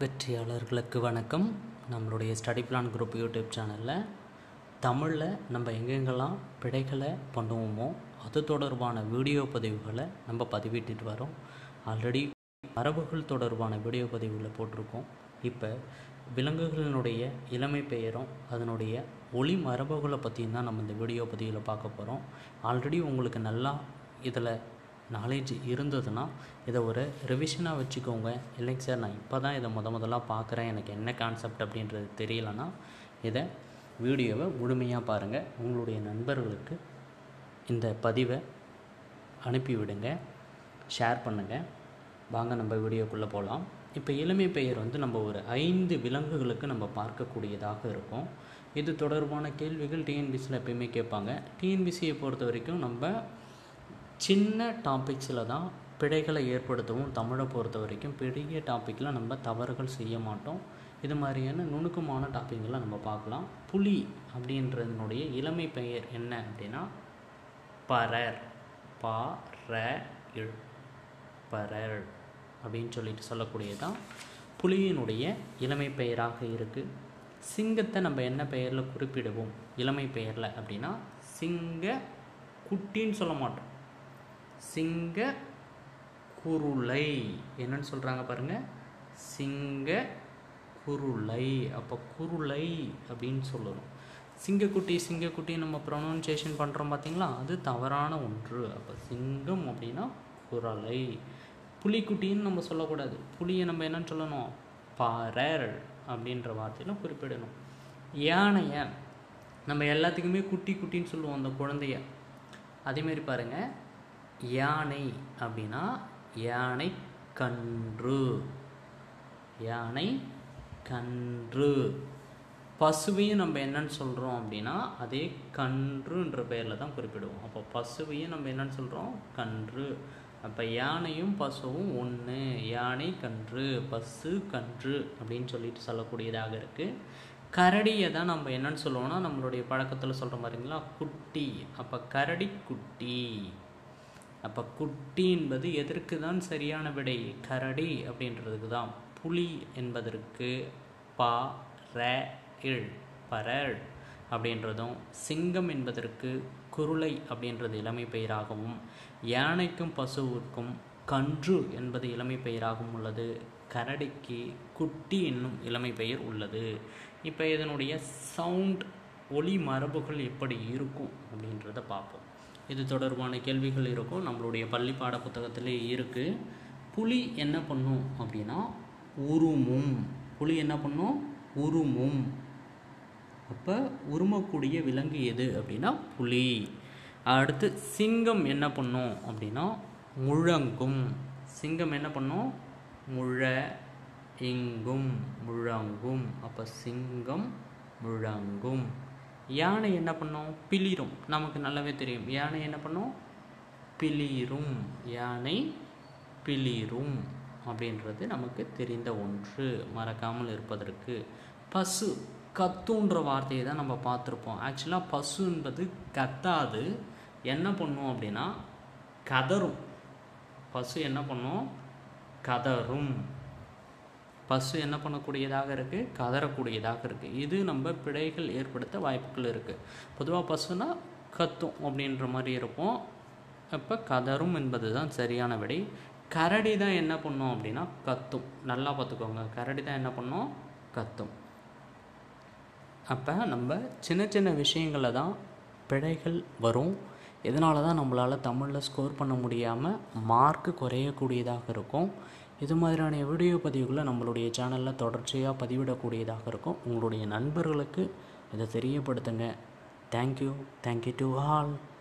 வெற்றியாளர்களுக்கு வணக்கம் நம்மளுடைய study plan group YouTube சேனலில் தமிழில் நம்ம எங்கெங்கெல்லாம் பிழைகளை பண்ணுவோமோ அது தொடர்பான வீடியோ பதிவுகளை நம்ம பதிவிட்டுட்டு வரோம் ஆல்ரெடி மரபுகள் தொடர்பான வீடியோ பதிவுகளை போட்டிருக்கோம் இப்போ விலங்குகளினுடைய இளமை பெயரும் அதனுடைய ஒளி மரபுகளை பற்றியும் தான் நம்ம இந்த வீடியோ பதிவில் பார்க்க போகிறோம் ஆல்ரெடி உங்களுக்கு நல்லா இதில் நாலேஜ் இருந்ததுன்னா இதை ஒரு ரிவிஷனாக வச்சுக்கோங்க இல்லைங்க சார் நான் இப்போ தான் இதை முத முதலாக பார்க்குறேன் எனக்கு என்ன கான்செப்ட் அப்படின்றது தெரியலனா இதை வீடியோவை முழுமையாக பாருங்கள் உங்களுடைய நண்பர்களுக்கு இந்த பதிவை அனுப்பிவிடுங்க ஷேர் பண்ணுங்கள் வாங்க நம்ம வீடியோக்குள்ளே போகலாம் இப்போ இளமை பெயர் வந்து நம்ம ஒரு ஐந்து விலங்குகளுக்கு நம்ம பார்க்கக்கூடியதாக இருக்கும் இது தொடர்பான கேள்விகள் டிஎன்பிசியில் எப்பயுமே கேட்பாங்க டிஎன்பிசியை பொறுத்த வரைக்கும் நம்ம சின்ன டாபிக்ஸில் தான் பிழைகளை ஏற்படுத்தவும் தமிழை பொறுத்த வரைக்கும் பெரிய டாப்பிக்கில் நம்ம தவறுகள் செய்ய மாட்டோம் இது மாதிரியான நுணுக்கமான டாப்பிங்களை நம்ம பார்க்கலாம் புலி அப்படின்றதனுடைய இளமை பெயர் என்ன அப்படின்னா பரர் பா ர இழ் பரர் அப்படின்னு சொல்லிட்டு சொல்லக்கூடியதான் புலியினுடைய இளமை பெயராக இருக்குது சிங்கத்தை நம்ம என்ன பெயரில் குறிப்பிடுவோம் இளமை பெயரில் அப்படின்னா சிங்க குட்டின்னு சொல்ல மாட்டோம் சிங்க குருளை என்னன்னு சொல்கிறாங்க பாருங்கள் சிங்க குருளை அப்போ குருளை அப்படின்னு சொல்லணும் சிங்கக்குட்டி சிங்கக்குட்டி நம்ம ப்ரொனவுன்சியேஷன் பண்ணுறோம் பார்த்தீங்களா அது தவறான ஒன்று அப்போ சிங்கம் அப்படின்னா குரலை புலிக்குட்டின்னு நம்ம சொல்லக்கூடாது புலியை நம்ம என்னன்னு சொல்லணும் பாரர் அப்படின்ற வார்த்தையில குறிப்பிடணும் யானையை நம்ம எல்லாத்துக்குமே குட்டி குட்டின்னு சொல்லுவோம் அந்த குழந்தைய அதேமாரி பாருங்கள் யானை அப்படின்னா யானை கன்று யானை கன்று பசுவையும் நம்ம என்னன்னு சொல்கிறோம் அப்படின்னா அதே கன்றுன்ற பெயரில் தான் குறிப்பிடுவோம் அப்போ பசுவையும் நம்ம என்னன்னு சொல்கிறோம் கன்று அப்போ யானையும் பசுவும் ஒன்று யானை கன்று பசு கன்று அப்படின்னு சொல்லிட்டு சொல்லக்கூடியதாக இருக்குது கரடியை தான் நம்ம என்னன்னு சொல்லுவோம்னா நம்மளுடைய பழக்கத்தில் சொல்கிற மாதிரிங்களா குட்டி அப்போ கரடி குட்டி அப்போ குட்டி என்பது எதற்கு தான் சரியான விடை கரடி அப்படின்றதுக்கு தான் புலி என்பதற்கு பா ர இழ் பரள் அப்படின்றதும் சிங்கம் என்பதற்கு குருளை அப்படின்றது இளமை பெயராகவும் யானைக்கும் பசுவிற்கும் கன்று என்பது இளமை பெயராகவும் உள்ளது கரடிக்கு குட்டி என்னும் இளமை பெயர் உள்ளது இப்போ இதனுடைய சவுண்ட் ஒளி மரபுகள் எப்படி இருக்கும் அப்படின்றத பார்ப்போம் இது தொடர்பான கேள்விகள் இருக்கும் நம்மளுடைய பள்ளி பாட புத்தகத்திலே இருக்குது புலி என்ன பண்ணும் அப்படின்னா உருமும் புலி என்ன பண்ணும் உருமும் அப்போ உருமக்கூடிய விலங்கு எது அப்படின்னா புலி அடுத்து சிங்கம் என்ன பண்ணும் அப்படின்னா முழங்கும் சிங்கம் என்ன பண்ணும் முழ இங்கும் முழங்கும் அப்போ சிங்கம் முழங்கும் யானை என்ன பண்ணும் பிளிரும் நமக்கு நல்லாவே தெரியும் யானை என்ன பண்ணும் பிளிரும் யானை பிளிரும் அப்படின்றது நமக்கு தெரிந்த ஒன்று மறக்காமல் இருப்பதற்கு பசு கத்துன்ற வார்த்தையை தான் நம்ம பார்த்துருப்போம் ஆக்சுவலாக பசு என்பது கத்தாது என்ன பண்ணும் அப்படின்னா கதரும் பசு என்ன பண்ணும் கதரும் பசு என்ன பண்ணக்கூடியதாக இருக்குது கதறக்கூடியதாக இருக்குது இது நம்ம பிழைகள் ஏற்படுத்த வாய்ப்புகள் இருக்குது பொதுவாக பசுனா கத்தும் அப்படின்ற மாதிரி இருப்போம் அப்போ கதரும் என்பது தான் சரியான விடை கரடி தான் என்ன பண்ணும் அப்படின்னா கத்தும் நல்லா பார்த்துக்கோங்க கரடி தான் என்ன பண்ணும் கத்தும் அப்போ நம்ம சின்ன சின்ன விஷயங்களில் தான் பிழைகள் வரும் இதனால தான் நம்மளால் தமிழில் ஸ்கோர் பண்ண முடியாமல் மார்க்கு குறையக்கூடியதாக இருக்கும் இது மாதிரியான வீடியோ பதிவுகளை நம்மளுடைய சேனலில் தொடர்ச்சியாக பதிவிடக்கூடியதாக இருக்கும் உங்களுடைய நண்பர்களுக்கு இதை தெரியப்படுத்துங்க தேங்க்யூ தேங்க்யூ டு ஆல்